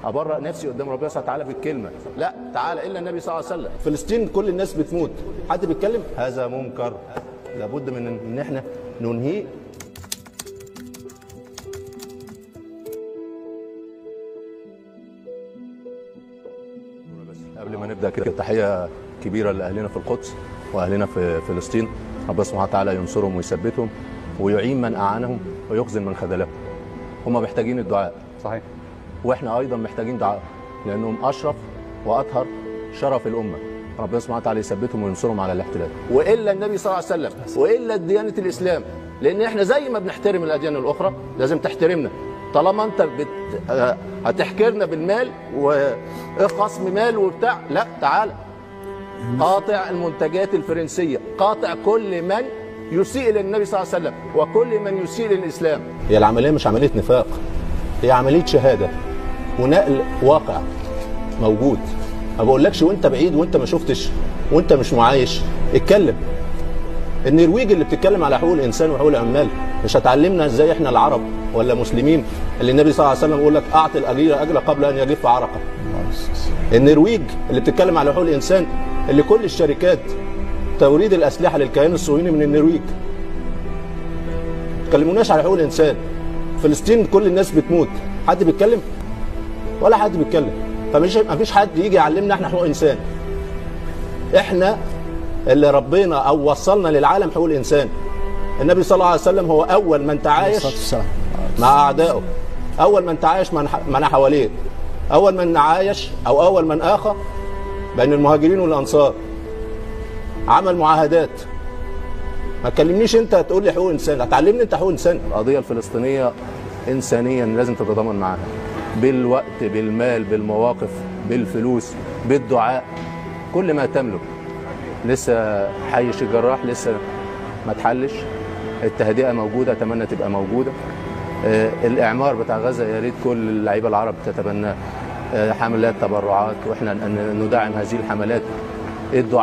ابرأ نفسي قدام ربنا سبحانه وتعالى بالكلمه لا تعالى الا النبي صلى الله عليه وسلم فلسطين كل الناس بتموت حد بيتكلم هذا منكر لابد من ان احنا ننهيه قبل ما نبدا كده تحيه كبيره لاهلنا في القدس واهلنا في فلسطين ربنا سبحانه وتعالى ينصرهم ويثبتهم ويعين من اعانهم ويخزن من خذلهم هم محتاجين الدعاء صحيح واحنا ايضا محتاجين دعاء لانهم اشرف واطهر شرف الامه ربنا سبحانه وتعالى يثبتهم وينصرهم على الاحتلال والا النبي صلى الله عليه وسلم والا ديانه الاسلام لان احنا زي ما بنحترم الاديان الاخرى لازم تحترمنا طالما انت بت... آه، هتحكرنا بالمال وخصم مال وبتاع لا تعالى قاطع المنتجات الفرنسيه قاطع كل من يسيء للنبي صلى الله عليه وسلم وكل من يسيء للاسلام هي العمليه مش عمليه نفاق هي عمليه شهاده ونقل واقع موجود ما بقولكش وانت بعيد وانت ما شفتش وانت مش معايش اتكلم النرويج اللي بتتكلم على حقوق الانسان وحقوق العمال مش هتعلمنا ازاي احنا العرب ولا مسلمين اللي النبي صلى الله عليه وسلم يقول لك اعطي الاجير اجره قبل ان يجف عرقه النرويج اللي بتتكلم على حقوق الانسان اللي كل الشركات توريد الاسلحه للكيان الصهيوني من النرويج ما تكلموناش على حقوق الانسان فلسطين كل الناس بتموت حد بيتكلم ولا حد بيتكلم فمش ما فيش حد يجي يعلمنا احنا حقوق انسان احنا اللي ربنا او وصلنا للعالم حقوق الانسان النبي صلى الله عليه وسلم هو اول من تعايش مع اعدائه اول من تعايش مع من حواليه اول من عايش او اول من اخى بين المهاجرين والانصار عمل معاهدات ما تكلمنيش انت تقول لي حقوق انسان هتعلمني انت حقوق انسان القضيه الفلسطينيه انسانيا لازم تتضامن معاها بالوقت بالمال بالمواقف بالفلوس بالدعاء كل ما تملك لسه حي الشيخ جراح لسه ما اتحلش التهدئه موجوده اتمنى تبقى موجوده آه، الاعمار بتاع غزه يا ريت كل اللعيبه العرب تتبناه آه، حملات تبرعات واحنا ن- ندعم هذه الحملات الدعاء